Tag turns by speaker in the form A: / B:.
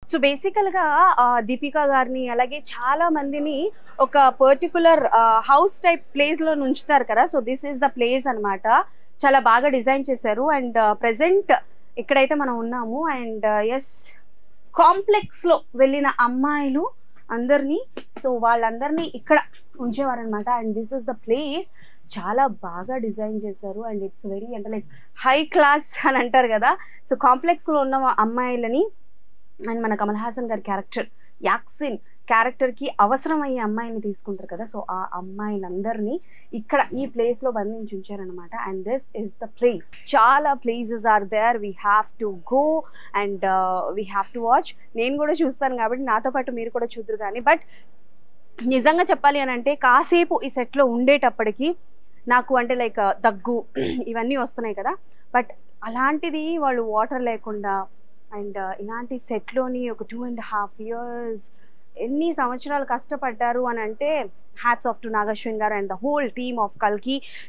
A: so బేసికల్గా దీపికా గారిని అలాగే చాలా మందిని ఒక పర్టికులర్ హౌస్ టైప్ ప్లేస్లో ఉంచుతారు కదా so this is the place అన్నమాట చాలా బాగా డిజైన్ చేశారు అండ్ ప్రజెంట్ ఇక్కడైతే మనం ఉన్నాము అండ్ ఎస్ కాంప్లెక్స్లో వెళ్ళిన అమ్మాయిలు అందరినీ సో వాళ్ళందరినీ ఇక్కడ ఉంచేవారనమాట and this is the place చాలా బాగా డిజైన్ చేశారు అండ్ ఇట్స్ వెరీ అంటే లైక్ హై క్లాస్ అని అంటారు కదా సో కాంప్లెక్స్లో ఉన్న అమ్మాయిలని అండ్ మన కమల్ హాసన్ గారి క్యారెక్టర్ యాక్సిన్ క్యారెక్టర్కి అవసరమయ్యే అమ్మాయిని తీసుకుంటారు కదా సో ఆ అమ్మాయిలందరినీ ఇక్కడ ఈ ప్లేస్లో బంధించి ఉంచారనమాట and this is the place చాలా places are there we have to go and we have to watch నేను కూడా చూస్తాను కాబట్టి నాతో పాటు మీరు కూడా చూద్దరు కానీ బట్ నిజంగా చెప్పాలి అని అంటే కాసేపు ఈ సెట్లో ఉండేటప్పటికి నాకు అంటే లైక్ దగ్గు ఇవన్నీ వస్తున్నాయి కదా బట్ అలాంటిది వాళ్ళు వాటర్ లేకుండా అండ్ ఇలాంటి సెట్లోని ఒక టూ అండ్ హాఫ్ ఇయర్స్ ఎన్ని సంవత్సరాలు కష్టపడ్డారు అని అంటే hats off to Nag Ashwin garu and the whole team of కల్కి